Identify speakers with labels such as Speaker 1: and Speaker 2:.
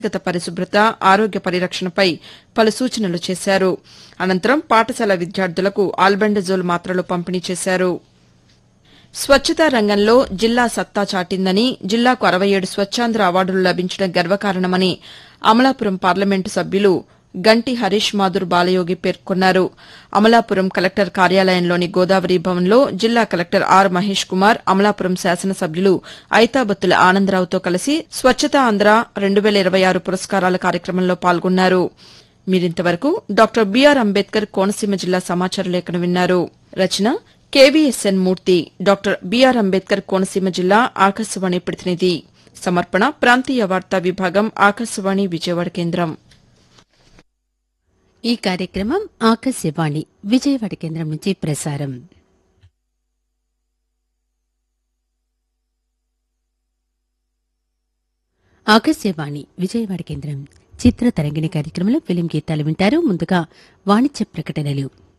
Speaker 1: గత పరిశుభ్రత ఆరోగ్య పరిరక్షణపై పలు సూచనలు చేశారు అనంతరం పాఠశాల విద్యార్థులకు ఆల్బెండజోల్ మాత్రలు పంపిణీ చేశారు స్వచ్ఛతా రంగంలో జిల్లా సత్తా చాటిందని జిల్లాకు అరవై ఏడు స్వచ్ఛాంధ్ర అవార్డులు లభించడం గర్వకారణమని అమలాపురం పార్లమెంటు సభ్యులు గంటి హరీష్ మాధుర్ బాలయోగి పేర్కొన్నారు అమలాపురం కలెక్టర్ కార్యాలయంలోని గోదావరి భవన్లో జిల్లా కలెక్టర్ ఆర్ మహేష్ కుమార్ అమలాపురం శాసనసభ్యులు ఐతాబత్తుల ఆనందరావుతో కలిసి స్వచ్ఛతా ఆంధ్ర రెండు వేల ఇరవై ఆరు పురస్కారాల కార్యక్రమంలో పాల్గొన్నారు మీరింతవరకు డాక్టర్ బీఆర్ అంబేద్కర్ కోనసీమ జిల్లా సమాచార లేఖను విన్నారు రచన KVSN Murthy doctor BR Ambedkar Konaseema జిల్లా ఆకాశవాణి ప్రతినిధి సమర్పణ ప్రాంతీయ వార్తా విభాగం ఆకాశవాణి విజయవాడ కేంద్రం
Speaker 2: ఈ కార్యక్రమం ఆకాశవాణి విజయవాడ కేంద్రం నుంచి ప్రసారం ఆకాశవాణి విజయవాడ కేంద్రం చిత్ర తరంగిణి కార్యక్రమంలో ఫిలిం గీతాలు వింటారు ముందుగా వాణిజ్య ప్రకటనలు